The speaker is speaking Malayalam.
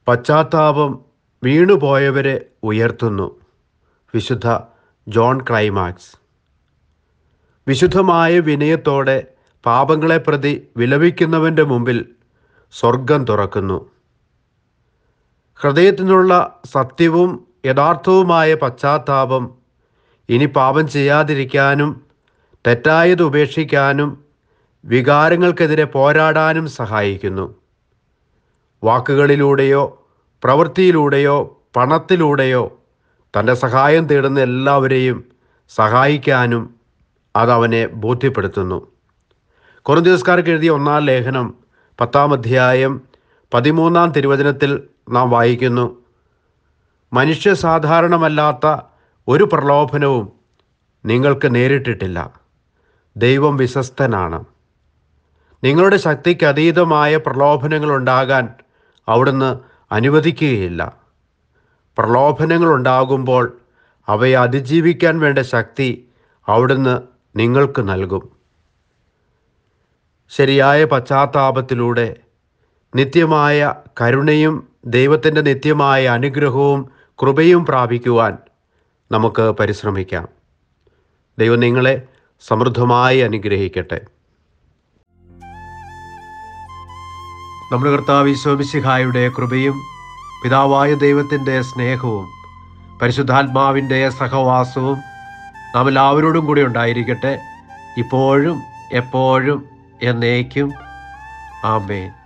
പശ്ചാത്താപം വീണുപോയവരെ ഉയർത്തുന്നു വിശുദ്ധ ജോൺ ക്ലൈമാക്സ് വിശുദ്ധമായ വിനയത്തോടെ പാപങ്ങളെ പ്രതി വിലപിക്കുന്നവൻ്റെ മുമ്പിൽ സ്വർഗം തുറക്കുന്നു ഹൃദയത്തിനുള്ള സത്യവും യഥാർത്ഥവുമായ പശ്ചാത്താപം ഇനി പാപം ചെയ്യാതിരിക്കാനും തെറ്റായത് ഉപേക്ഷിക്കാനും വികാരങ്ങൾക്കെതിരെ പോരാടാനും സഹായിക്കുന്നു വാക്കുകളിലൂടെയോ പ്രവൃത്തിയിലൂടെയോ പണത്തിലൂടെയോ തൻ്റെ സഹായം തേടുന്ന എല്ലാവരെയും സഹായിക്കാനും അതവനെ ബോധ്യപ്പെടുത്തുന്നു കൊറിന്ത്യസ്കാർക്ക് എഴുതിയ ഒന്നാം ലേഖനം പത്താം അധ്യായം പതിമൂന്നാം തിരുവചനത്തിൽ നാം വായിക്കുന്നു മനുഷ്യ സാധാരണമല്ലാത്ത ഒരു പ്രലോഭനവും നിങ്ങൾക്ക് നേരിട്ടിട്ടില്ല ദൈവം വിശ്വസ്തനാണ് നിങ്ങളുടെ ശക്തിക്ക് അതീതമായ പ്രലോഭനങ്ങൾ ഉണ്ടാകാൻ അവിടുന്ന് അനുവദിക്കുകയില്ല പ്രലോഭനങ്ങൾ ഉണ്ടാകുമ്പോൾ അവയെ അതിജീവിക്കാൻ വേണ്ട ശക്തി അവിടുന്ന് നിങ്ങൾക്ക് നൽകും ശരിയായ പശ്ചാത്താപത്തിലൂടെ നിത്യമായ കരുണയും ദൈവത്തിൻ്റെ നിത്യമായ അനുഗ്രഹവും കൃപയും പ്രാപിക്കുവാൻ നമുക്ക് പരിശ്രമിക്കാം ദൈവം നിങ്ങളെ സമൃദ്ധമായി അനുഗ്രഹിക്കട്ടെ നമ്മുടെ കർത്താവ് ഈശോമിശിഹായുടെ കൃപയും പിതാവായ ദൈവത്തിൻ്റെ സ്നേഹവും പരിശുദ്ധാത്മാവിൻ്റെ സഹവാസവും നാം എല്ലാവരോടും കൂടി ഉണ്ടായിരിക്കട്ടെ ഇപ്പോഴും എപ്പോഴും എന്നേക്കും ആമേൻ